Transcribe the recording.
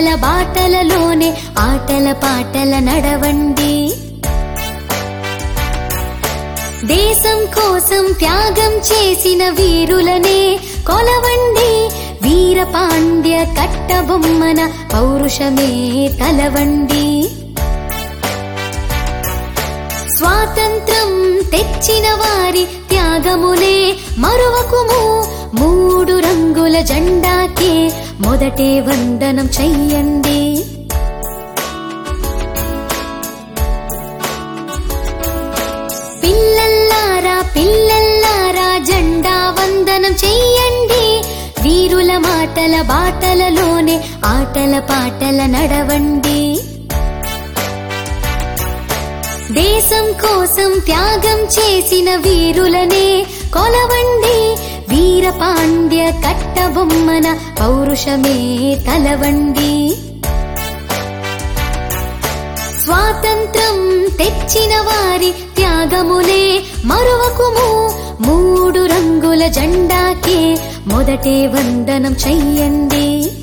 మాటల బాటలలోనే ఆటల పాటల నడవండి దేశం కోసం త్యాగం చేసిన వీరులనే కొలవండి వీర పాండ్య కట్టబొమ్మన పౌరుషమే తలవండి స్వాతంత్రం తెచ్చిన వారి త్యాగములే మరువకుము మూడు రంగుల జెండాకే మొదటే వందనం చెయ్యండి పిల్లల్లారా పిల్లల్లారా జెండా వందనం చెయ్యండి వీరుల మాటల బాటలలోనే ఆటల పాటల నడవండి దేశం కోసం త్యాగం చేసిన వీరులనే కొలవండి వీర పాండ్య కట్టబొమ్మన పౌరుషమే తలవండి స్వాతంత్రం తెచ్చిన వారి త్యాగములే మరువకుము మూడు రంగుల జెండాకే మొదటే వందనం చెయ్యండి